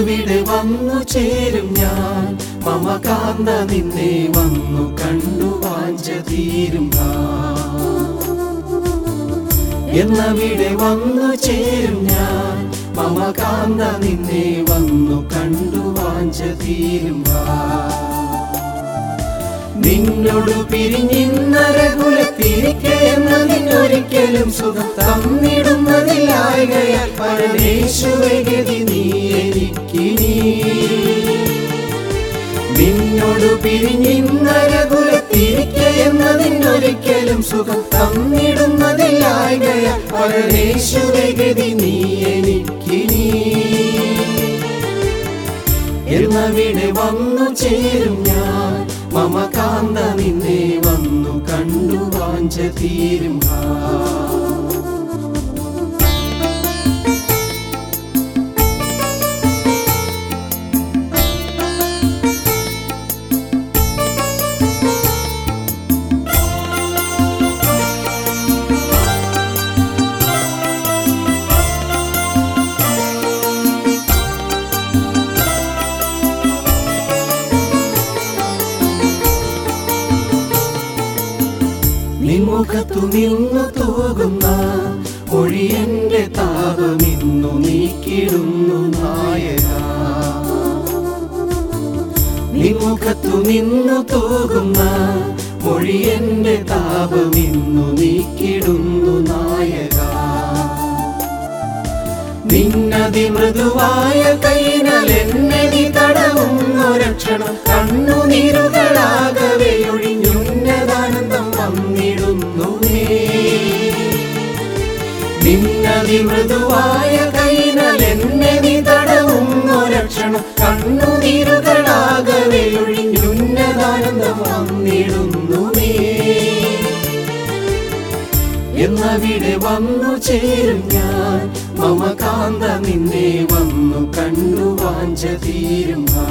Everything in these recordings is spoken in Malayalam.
എന്നവിടെ വന്നു ചേരും ഞാൻ മമകാന്ത നിന്നെ വന്നു കണ്ടു വാഞ്ച തീരും എന്നവിടെ വന്നു ചേരും ഞാൻ മമകാന്ത നിന്നെ വന്നു കണ്ടു വാഞ്ച തീരും നിന്നോട് പിരിഞ്ഞിന്നരകുലത്തിരിക്കെ എന്നതിനൊരിക്കലും സുഖം തന്നിടുന്നതിലായകയാൽ പരമേശ്വര ഗതി നീ എനിക്കിനി നിന്നോട് പിരിഞ്ഞിന്നരകുലത്തിരിക്കെ എന്നതിനൊരിക്കലും സുഖം തന്നിടുന്നതിലായകയാൽ പരമേശ്വര ഗതി നീ എനിക്കിനി എന്നവിടെ വന്നു ചേരും ഞാൻ മമകാന്ത നിന്നെ വന്നു കണ്ടു വാഞ്ച തീരും ആ. നിമുഖത്തു നിന്നു തൂകുന്ന ഒഴിയന്റെ താപമിന്നു നീക്കിടുന്നു നായക നിമുഖത്തു നിന്നു തൂകുന്ന മൊഴിയന്റെ താപമിന്നു നീക്കിടുന്നു നായക നിന്നതി മൃദുവായ കൈനൽ എന്നെ നീ തടവുന്നൊരക്ഷണം കണ്ണുനീരുകളാകവെ ഒഴിഞ്ഞുന്നതാനന്ദം വന്നിടുന്നു നീ നിന്നതി മൃദുവായ കൈനൽ എന്നെ നീ തടവുന്നൊരക്ഷണം കണ്ണുനീരുകളാകവെ ഒഴിഞ്ഞുന്നതാനന്ദം വന്നിടുന്നു നീ എന്നവിടെ വന്നു ചേരും ഞാൻ മമകാന്ത നിന്നെ വന്നു കണ്ടു വാഞ്ച തീരും ആ.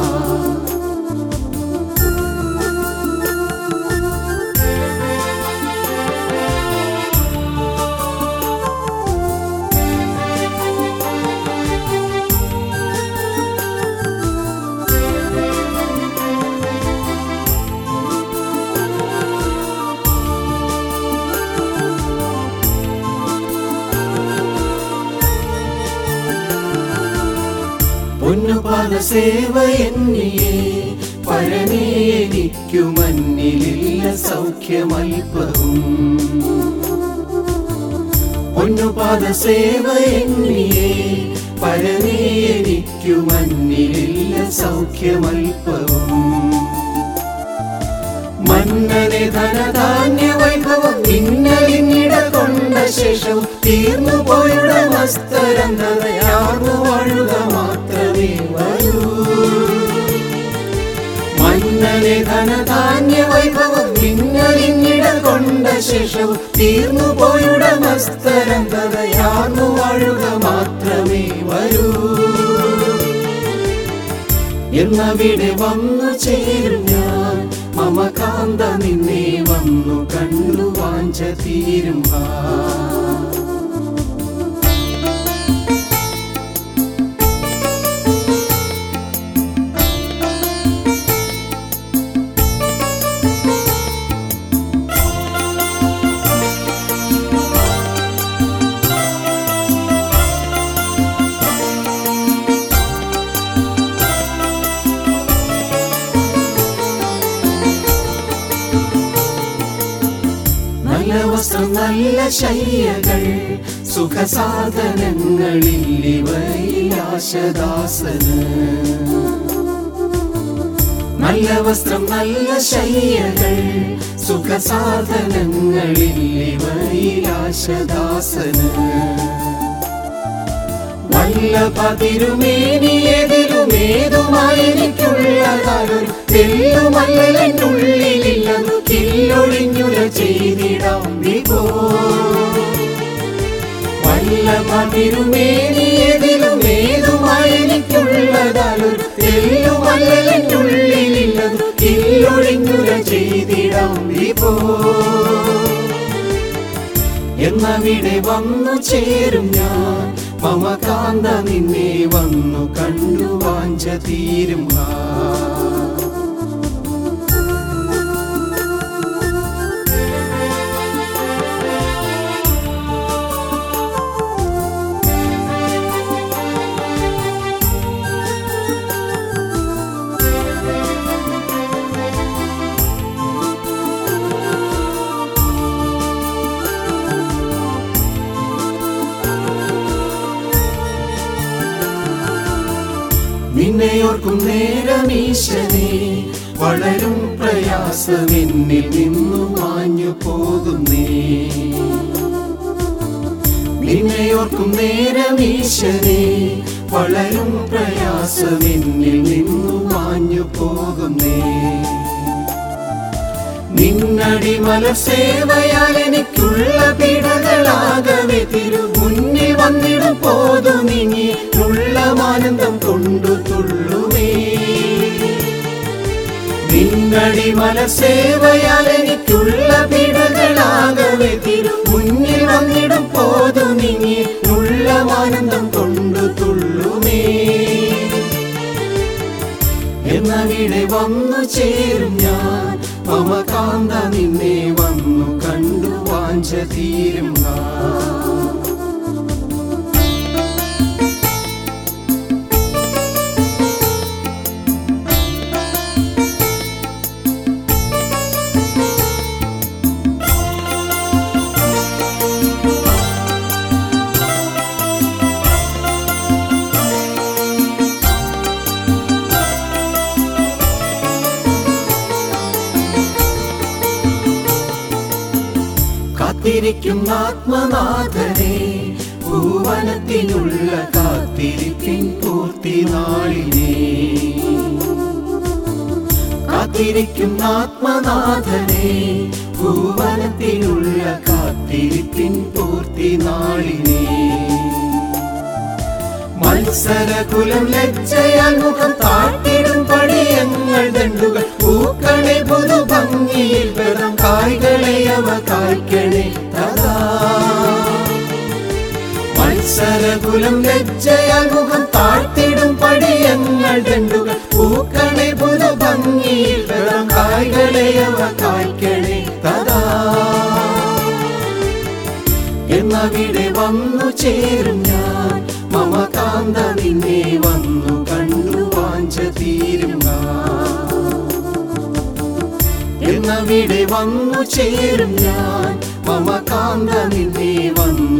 പൊന്നുപാദ സേവ എന്നിയെ പഴമേ എനിക്കു മന്നിലില്ല സൗഖ്യമൽപ്പവും പൊന്നുപാദ സേവ എന്നിയെ പഴമേ എനിക്കു മന്നിലില്ല സൗഖ്യമൽപ്പവും മന്നനെ ധനധാന്യ വൈഭവം ഇന്നലിന്നിട കൊണ്ട ശേഷം തീർന്നു പോയുടെ മസ്തരന്ധതയാർന്നു വാഴുക മാത്രമേ വരൂ മന്നനെ ധനധാന്യ വൈഭവം ഇന്നലിന്നിട കൊണ്ട ശേഷം തീർന്നു പോയുടെ മസ്തരന്ധതയാർന്നു വാഴുക മാത്രമേ വരൂ എന്നവിടെ വന്നു ചേരും ഞാൻ മമകാന്ത നിന്നെ വന്നു കണ്ടു വാഞ്ച തീരും ആ. നല്ല വസ്ത്രം നല്ല ശയ്യകൾ സുഖസാധനങ്ങളിൽ ഇവയിലാശദാസന് നല്ല വസ്ത്രം നല്ല ശയ്യകൾ സുഖസാധനങ്ങളിൽ ഇവയിലാശദാസന് നല്ല പതിരുമേനിയതിലുമേതുമായെനിക്കുള്ളതായൊരു തെല്ലുമല്ലെന്നുള്ളിലില്ലെന്നു കില്ലൊഴിഞ്ഞുല ചെയ്തിടാം വിഭോ വല്ല പതിരുമേനിയതിലുമേതുമായെനിക്കുള്ളതായൊരു തെല്ലുമല്ലെന്നുള്ളിലില്ലെന്നു കില്ലൊഴിഞ്ഞുല ചെയ്തിടാം വിഭോ എന്നവിടെ വന്നു ചേരും ഞാൻ മമകാന്ത നിന്നെ വന്നു കണ്ടു വാഞ്ച തീരും ഹാ നിന്നെയോർക്കും നേരമീശനെ വളരും പ്രയാസമെന്നിൽ നിന്നു മാഞ്ഞു പോകുന്നേ നിന്നെയോർക്കും നേരമീശനെ വളരും പ്രയാസമെന്നിൽ നിന്നു മാഞ്ഞു പോകുന്നേ നിന്നടിമല സേവയാൽ എനിക്കുള്ള പിടകളാകവെ തിരു മുന്നിൽ വന്നിടും പോതു നീങ്ങി ഉള്ളമാനന്ദം കൊണ്ടു തുള്ളുമേ നിന്നടിമല സേവയാൽ എനിക്കുള്ള പിടകളാകവെ തിരു മുന്നിൽ വന്നിടും പോതു നീങ്ങി ഉള്ളമാനന്ദം കൊണ്ടു തുള്ളുമേ എന്നവിടെ വന്നു ചേരും ഞാൻ മമകാന്ത നിന്നെ വന്നു കണ്ടു വാഞ്ച തീരും നാം. കാത്തിരിക്കും ആത്മനാഥനെ ഭൂവനത്തിനുള്ള കാത്തിരിപ്പിൻ പൂർത്തി നാളിനെ കാത്തിരിക്കും ആത്മനാഥനെ ഭൂവനത്തിനുള്ള കാത്തിരിപ്പിൻ പൂർത്തി നാളിനെ മത്സരകുലം ലജ്ജയാൽ മുഖം താട്ടിടും പടിയങ്ങൾ ദണ്ടുകൾ പൂക്കളെ പുതു ഭംഗിയിൽ വെറും കായ്കളെ അവ കായ്ക്കണേ തഥാ മത്സരകുലം ലജ്ജയാൽ മുഖം താഴ്ത്തിടും പടിയങ്ങൾ ദണ്ടുകൾ പൂക്കളെ പുതു ഭംഗിയിൽ വെറും കായ്കളെ അവ കായ്ക്കണേ തഥാ എന്നവിടെ വന്നു ചേരും ഞാൻ മമകാന്ത നിന്നെ വന്നു കണ്ടു വാഞ്ച തീരും എന്നവിടെ വന്നു ചേരും ഞാൻ മമകാന്ത നിന്നെ വന്നു